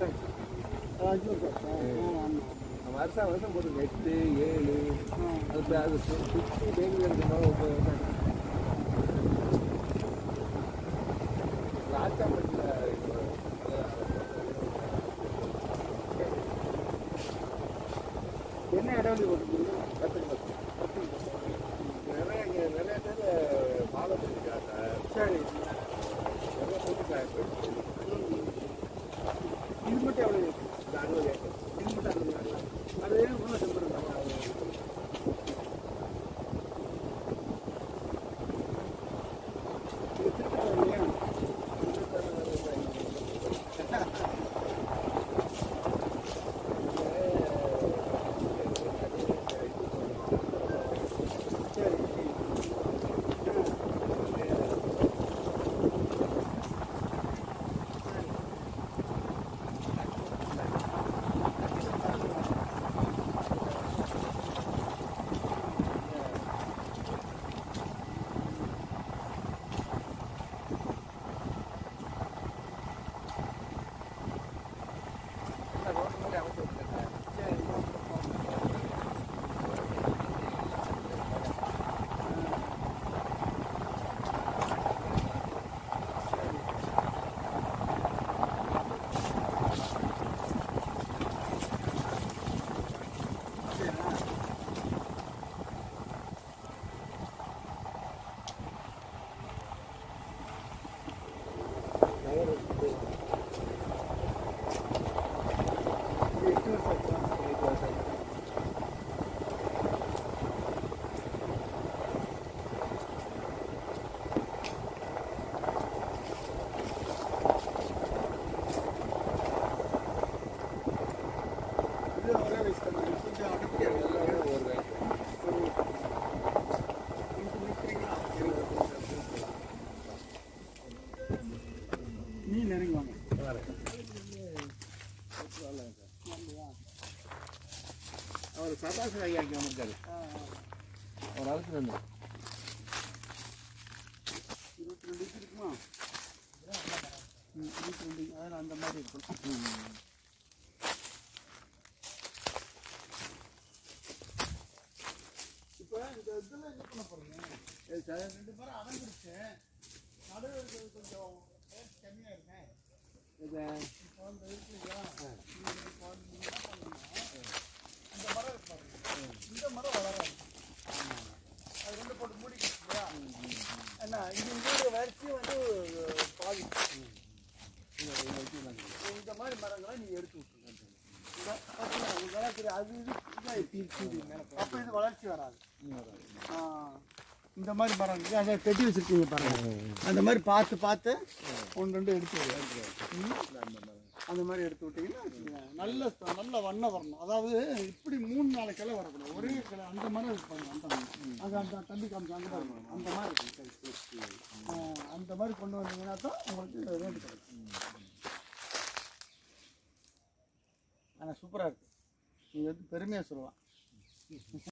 வருஷம் ஆச்சு அஞ்சு வருஷம் ஆச்சா? ஆ, ஆமா. நான் வருஷம் வருஷம் போட்டு எட்டு ஏழு அது இப்போ அது சு- சுற்றி பேங்க் எடுக்கும்போது ஒம்பது வருஷம் ஆச்சு ராஜாப்பட்டியில் என்ன இடைவெளி போட்டுருக்கீங்க கற்றுக்கு நிறைய இங்க நிறைய பேர் ஃபாலோ பண்ணிருக்காங்க சரி நிறைய போட்டுருக்காங்க இது மட்டும் எவ்வளோ இருக்கு? இந்த அறுபது ஏக்கர் இது மட்டும் அறுபது ரூபாயா? அது உள்ள செம்பருங்க இது திருப்பதி இல்லையா சரி இது எட்டு வருஷம் ஆச்சா? இது ஒரே வயசு தான் கொஞ்சம் அடக்கியா இருக்கு. இது நிற்கிறீங்களா? நீ நெருங்கி வாங்க அவர் சதாசிவ ஐயா இங்கே வந்திருக்காரு அவர் அழைச்சிட்டு வந்தார் இருபத்தி ரெண்டு இன்ச்சு இருக்குமா ம், இருபத்தி ரெண்டு அதில் அந்த மாதிரி இருக்கும் இப்போ இந்த இதில் என்ன பண்ண போறீங்க இது ச- ரெண்டு பேரும் அடங்கிருச்சு நடுவில் இருக்கிறது கொஞ்சம் ரேட் கம்மியாக இருக்கேன் இப்போ இந்த இருக்கு இல்லையா இது இப்போ வந்து நீங்க என்ன பண்ணீங்கன்னா இந்த மரம் இருக்கு பாருங்க இந்த மரம் வளராது அது ரெண்டு போட்டு மூடிக்கிட்டு இல்லையா என்ன இது இதோட வரிசை வந்து பாதி இந்த மாதிரி மரங்களை நீங்க எடுத்து விட்டுருங்க இத பார்த்தீங்களா, உங்களுக்கு நல்லா தெரியும். அது இது இதாயிடுச்சு. அப்ப இது வளர்ச்சி வராது ஆ, இந்த மாதிரி மரம் இருக்கு. அதை கட்டி வச்சிருக்கீங்க பாருங்க அந்த மாதிரி பார்த்து பார்த்து ஒன்று ரெண்டு எடுத்து விடுங்க. ம்? அந்த மாதிரி எடுத்து விட்டீங்கன்னா வச்சுக்கோங்க. நல்ல ச- நல்ல வண்ணம் வரணும் அதாவது இப்படி மூணு நாலு கிளை வரக்கூடாது ஒரே கிளை அந்த மாதிரி இருப்பாங்க அந்த மாதிரி. அங்க அந்த தம்பி காமிச்சு அங்கே தான் இருக்கும் அந்த மாதிரி இருக்கும் சரி, சரி. ஆ, அந்த மாதிரி கொண்டு வந்தீங்கன்னா தான் உங்களுக்கு ரேட்டு கிடைக்கும் ஆனால் சூப்பராக இருக்கு நீங்கள் வந்து பெருமையாக சொல்லலாம்